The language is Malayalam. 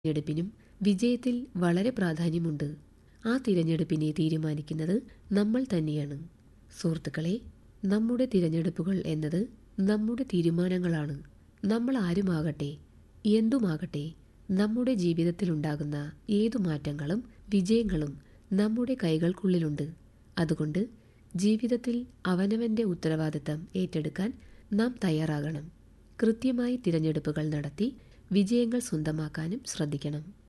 തിരഞ്ഞെടുപ്പിനും വിജയത്തിൽ വളരെ പ്രാധാന്യമുണ്ട് ആ തിരഞ്ഞെടുപ്പിനെ തീരുമാനിക്കുന്നത് നമ്മൾ തന്നെയാണ് സുഹൃത്തുക്കളെ നമ്മുടെ തിരഞ്ഞെടുപ്പുകൾ എന്നത് നമ്മുടെ തീരുമാനങ്ങളാണ് നമ്മൾ ആരുമാകട്ടെ എന്തുമാകട്ടെ നമ്മുടെ ജീവിതത്തിലുണ്ടാകുന്ന ഏതു മാറ്റങ്ങളും വിജയങ്ങളും നമ്മുടെ കൈകൾക്കുള്ളിലുണ്ട് അതുകൊണ്ട് ജീവിതത്തിൽ അവനവൻ്റെ ഉത്തരവാദിത്തം ഏറ്റെടുക്കാൻ നാം തയ്യാറാകണം കൃത്യമായി തിരഞ്ഞെടുപ്പുകൾ നടത്തി വിജയങ്ങൾ സ്വന്തമാക്കാനും ശ്രദ്ധിക്കണം